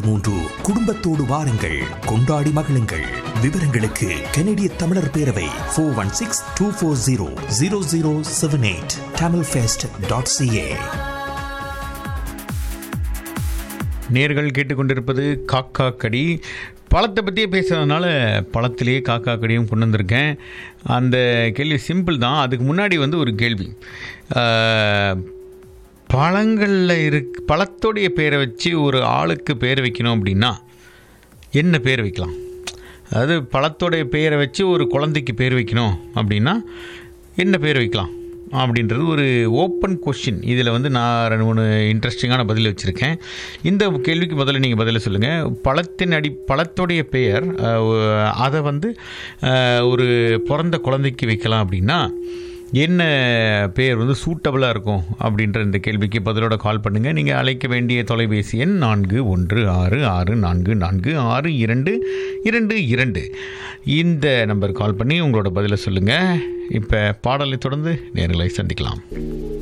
மூன்று குடும்பத்தோடு வாருங்கள் கொண்டாடி மகிழுங்கள் விவரங்களுக்கு கனடிய தமிழர் பேரவை four one six two four zero zero zero seven eight Tamil fest dot CA நேர்கள் கேட்டுக்கொண்டிருப்பது காக்கா கடி பழத்தை பற்றியே பேசுறதுனால பழத்திலேயே காக்கா கடியும் கொண்டு வந்திருக்கேன் அந்த கேள்வி சிம்பிள் தான் அதுக்கு முன்னாடி வந்து ஒரு கேள்வி ஆஹ், பழங்களில் இருக் பழத்தோடைய பேரை வச்சு ஒரு ஆளுக்கு பேர் வைக்கணும் அப்படின்னா என்ன பேர் வைக்கலாம் அதாவது பழத்தோடைய பேரை வச்சு ஒரு குழந்தைக்கு பேர் வைக்கணும் அப்படின்னா என்ன பேர் வைக்கலாம் அப்படின்றது ஒரு ஓப்பன் கொஷின் இதில் வந்து நான் ரெண்டு மூணு இன்ட்ரெஸ்டிங்கான பதில் வச்சுருக்கேன் இந்த கேள்விக்கு முதல்ல நீங்கள் பதில் சொல்லுங்கள் பழத்தின் அடி பழத்தோடைய பெயர் அஹ், ஒ- அதை வந்து அஹ், ஒரு பிறந்த குழந்தைக்கு வைக்கலாம் அப்படின்னா என்ன பேர் வந்து சூட்டபுளாக இருக்கும் அப்படின்ற இந்த கேள்விக்கு பதிலோட கால் பண்ணுங்கள் நீங்கள் அழைக்க வேண்டிய தொலைபேசி எண் நான்கு ஒன்று ஆறு ஆறு நான்கு நான்கு ஆறு இரண்டு இரண்டு இரண்டு இந்த நம்பர் கால் பண்ணி உங்களோட பதிலை சொல்லுங்கள் இப்போ பாடலை தொடர்ந்து நேர்களை சந்திக்கலாம்